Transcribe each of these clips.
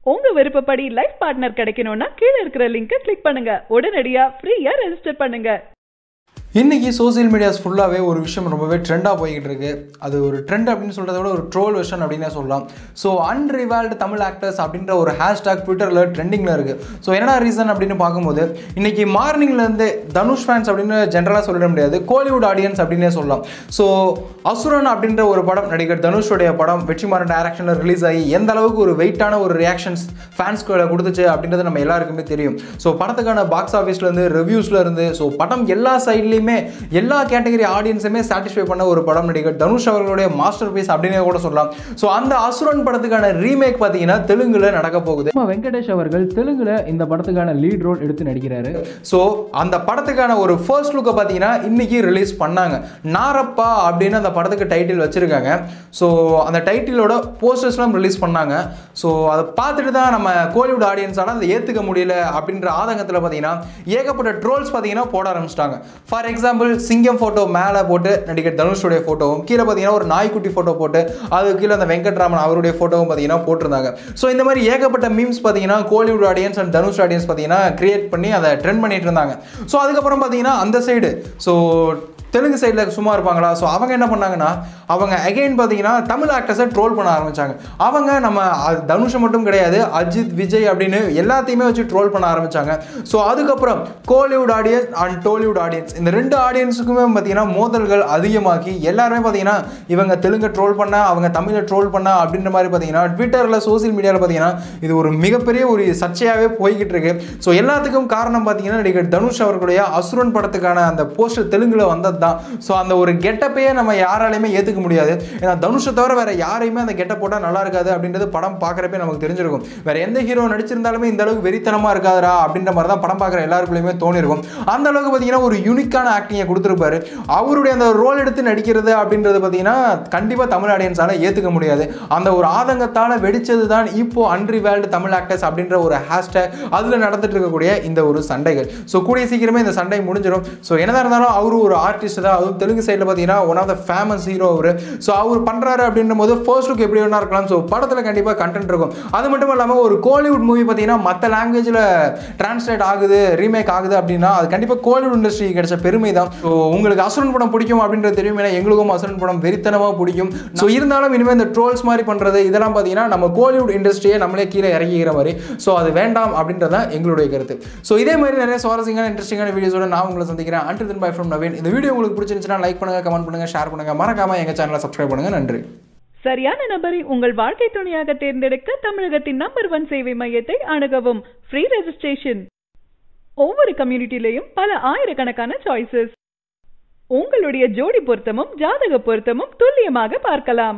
உங்க விருப்பப்படி life partner கிடைக்கணும்னா கீழே இருக்கிற லிங்கை கிளிக் பண்ணுங்க உடனடியா ஃப்ரீயா ரெஜிஸ்டர் பண்ணுங்க இன்னைக்கு சோஷியல் மீடியாஸ் ஃபுல்லாகவே ஒரு விஷயம் ரொம்பவே ட்ரெண்டாக போய்கிட்டு இருக்கு அது ஒரு ட்ரெண்ட் அப்படின்னு சொல்கிறத விட ஒரு ட்ரோல் வெர்ஷன் அப்படின்னே சொல்லலாம் ஸோ அன்ரிவால்டு தமிழ் ஆக்டர்ஸ் அப்படின்ற ஒரு ஹேஷ்டாக் ட்விட்டரில் ட்ரெண்டிங்கில் இருக்குது ஸோ என்னடா ரீசன் அப்படின்னு பார்க்கும்போது இன்னைக்கு மார்னிங்லேருந்து தனுஷ் ஃபேன்ஸ் அப்படின்னு ஜென்ரலாக சொல்லிட முடியாது கோலிவுட் ஆடியன்ஸ் அப்படின்னே சொல்லலாம் ஸோ அசுரன் அப்படின்ற ஒரு படம் நடிகர் தனுஷோடைய படம் வெற்றிமாறன் டைரக்ஷனில் ரிலீஸ் ஆகி எந்த அளவுக்கு ஒரு வெயிட்டான ஒரு ரியாக்ஷன்ஸ் ஃபேன்ஸ்க்கு கொடுத்துச்சு அப்படின்றது நம்ம எல்லாருக்குமே தெரியும் ஸோ படத்துக்கான பாக்ஸ் ஆஃபீஸ்லேருந்து ரிவ்யூஸ்ல இருந்து ஸோ படம் எல்லா சைட்லேயுமே எல்லா கேட்டகரி ஆடியன்ஸுமே சாட்டிஸ்ஃபை பண்ண ஒரு படம் நடிகர் தனுஷ் அவர்களுடைய மாஸ்டர் பீஸ் அப்படின்னே கூட சொல்லலாம் ஸோ அந்த அசுரன் படத்துக்கான ரீமேக் பார்த்தீங்கன்னா தெலுங்குல நடக்க போகுது நம்ம வெங்கடேஷ் அவர்கள் தெலுங்குல இந்த படத்துக்கான லீட் ரோல் எடுத்து நடிக்கிறாரு ஸோ அந்த படத்துக்கான ஒரு ஃபர்ஸ்ட் லுக்கை பார்த்தீங்கன்னா இன்னைக்கு ரிலீஸ் பண்ணாங்க நாரப்பா அப்படின்னு அந்த படத்துக்கு டைட்டில் வச்சிருக்காங்க ஸோ அந்த டைட்டிலோட போஸ்டர்ஸ்லாம் ரிலீஸ் பண்ணாங்க ஸோ அதை பார்த்துட்டு தான் நம்ம கோலிவுட் ஆடியன்ஸால அதை ஏற்றுக்க முடியல அப்படின்ற ஆதங்கத்தில் பார்த்தீங்கன்னா ஏகப்பட்ட ட்ரோல்ஸ் பார்த்தீங்கன்னா போட ஆரம்பிச்சிட்டாங்க ஃபார் எக்ஸாம்பிள் சிங்கம் ஃபோட்டோ மேலே போட்டு நடிகர் தனுஷோடைய ஃபோட்டோவும் கீழே பார்த்தீங்கன்னா ஒரு நாய்க்குட்டி ஃபோட்டோ போட்டு அது கீழே அந்த வெங்கட்ராமன் அவருடைய ஃபோட்டோவும் பார்த்தீங்கன்னா போட்டிருந்தாங்க ஸோ இந்த மாதிரி ஏகப்பட்ட மீம்ஸ் பார்த்தீங்கன்னா Kollywood audience and Dhanush audience பார்த்தீங்கன்னா கிரியேட் பண்ணி அதை ட்ரெண்ட் பண்ணிட்டு இருந்தாங்க ஸோ அதுக்கப்புறம் பார்த்தீங்கன்னா அந்த சைடு ஸோ தெலுங்கு சைடில் சும்மா இருப்பாங்களா ஸோ அவங்க என்ன பண்ணாங்கன்னா அவங்க அகைன் பார்த்தீங்கன்னா தமிழ் ஆக்டர்ஸை ட்ரோல் பண்ண ஆரம்பிச்சாங்க அவங்க நம்ம அ- தனுஷை மட்டும் கிடையாது அஜித் விஜய் அப்படின்னு எல்லாத்தையுமே வச்சு ட்ரோல் பண்ண ஆரம்பிச்சாங்க ஸோ அதுக்கப்புறம் Kollywood audience and Tollywood audience இந்த ரெண்டு ஆடியன்ஸுக்குமே பார்த்தீங்கன்னா மோதல்கள் அதிகமாக்கி எல்லாருமே பார்த்தீங்கன்னா இவங்க தெலுங்கை ட்ரோல் பண்ண அவங்க தமிழை ட்ரோல் பண்ண அப்படின்ற மாதிரி பார்த்தீங்கன்னா ட்விட்டரில் சோஷியல் மீடியாவில் பார்த்தீங்கன்னா இது ஒரு மிகப்பெரிய ஒரு சர்ச்சையாகவே போய்கிட்டு இருக்கு ஸோ எல்லாத்துக்கும் காரணம் பார்த்தீங்கன்னா நடிகர் தனுஷ் அவர்களுடைய அசுரன் படத்துக்கான அந்த போஸ்டர் தெலுங்குல வந்தது தான் ஸோ அந்த ஒரு கெட்டப்பையே நம்ம யாராலையுமே ஏற்றுக்க முடியாது ஏன்னா தனுஷை தவிர வேற யாரையுமே அந்த கெட்டப் போட்டால் நல்லா இருக்காது அப்படின்றது படம் பார்க்குறப்பே நமக்கு தெரிஞ்சிருக்கும் வேற எந்த ஹீரோ நடிச்சிருந்தாலுமே இந்த அளவுக்கு வெறித்தனமாக இருக்காதரா அப்படின்ற மாதிரி தான் படம் பார்க்குற எல்லாருக்குள்ளேயுமே தோணிருக்கும் அந்த அளவுக்கு பார்த்தீங்கன்னா ஒரு யூனிக்கான ஆக்டிங்கை கொடுத்துருப்பாரு அவருடைய அந்த ரோல் எடுத்து நடிக்கிறது அப்படின்றது பார்த்தீங்கன்னா கண்டிப்பாக தமிழ் ஆடியன்ஸால ஏற்றுக்க முடியாது அந்த ஒரு ஆதங்கத்தால் வெடிச்சது தான் இப்போ அன்ரிவேல்டு தமிழ் ஆக்டர்ஸ் அப்படின்ற ஒரு ஹேஷ்டேக் அதில் நடந்துட்டு இருக்கக்கூடிய இந்த ஒரு சண்டைகள் ஸோ கூடிய சீக்கிரமே இந்த சண்டை முடிஞ்சிடும் ஸோ என்னதான் இருந்தாலும் அவரு ஒரு ஆர்டிஸ்ட் தான் அதுவும் தெலுங்கு சைடில் பார்த்தீங்கன்னா one of the famous hero அவர் ஸோ அவர் பண்ணுறாரு அப்படின்ற போது ஃபர்ஸ்ட் லுக் எப்படி வேணா இருக்கலாம் ஸோ படத்தில் கண்டிப்பாக கண்டென்ட் இருக்கும் அது மட்டும் இல்லாமல் ஒரு கோலிவுட் மூவி பார்த்தீங்கன்னா மற்ற லாங்குவேஜில் டிரான்ஸ்லேட் ஆகுது ரீமேக் ஆகுது அப்படின்னா அது கண்டிப்பாக கோலிவுட் இண்டஸ்ட்ரி கிடைச்ச பெருமை தான் ஸோ உங்களுக்கு அசுரன் படம் பிடிக்கும் அப்படின்றது தெரியும் ஏன்னா எங்களுக்கும் அசுரன் படம் வெறித்தனமாக பிடிக்கும் ஸோ இருந்தாலும் இனிமேல் இந்த ட்ரோல்ஸ் மாதிரி பண்ணுறது இதெல்லாம் பார்த்தீங்கன்னா நம்ம கோலிவுட் இண்டஸ்ட்ரியை நம்மளே கீழே இறக்கிக்கிற மாதிரி ஸோ அது வேண்டாம் அப்படின்றது தான் எங்களுடைய கருத்து ஸோ இதே மாதிரி நிறைய சுவாரஸ்யமான இன்ட்ரெஸ்டிங்கான வீடியோஸோட நான் உங்களை சந்திக்கிறேன் and then bye from Naveen இந்த வீடியோ உங்களுக்கு பிடிச்சிருந்துச்சுன்னா லைக் பண்ணுங்க கமெண்ட் பண்ணுங்க ஷேர் பண்ணுங்க மறக்காம எங்க சேனலை சப்ஸ்கிரைப் பண்ணுங்க நன்றி சரியான நபரை உங்கள் வாழ்க்கை துணையாக தேர்ந்தெடுக்க தமிழகத்தின் நம்பர் ஒன் சேவை மையத்தை அணுகவும் ஃப்ரீ ரெஜிஸ்ட்ரேஷன் ஒவ்வொரு கம்யூனிட்டிலையும் பல ஆயிரக்கணக்கான சாய்ஸஸ் உங்களுடைய ஜோடி பொருத்தமும் ஜாதக பொருத்தமும் துல்லியமாக பார்க்கலாம்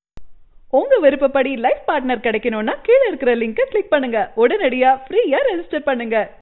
உங்க விருப்பப்படி லைஃப் பார்ட்னர் கிடைக்கணும்னா கீழே இருக்கிற லிங்கை கிளிக் பண்ணுங்க உடனடியா ஃப்ரீயா ரெஜிஸ்டர் பண்ணுங்க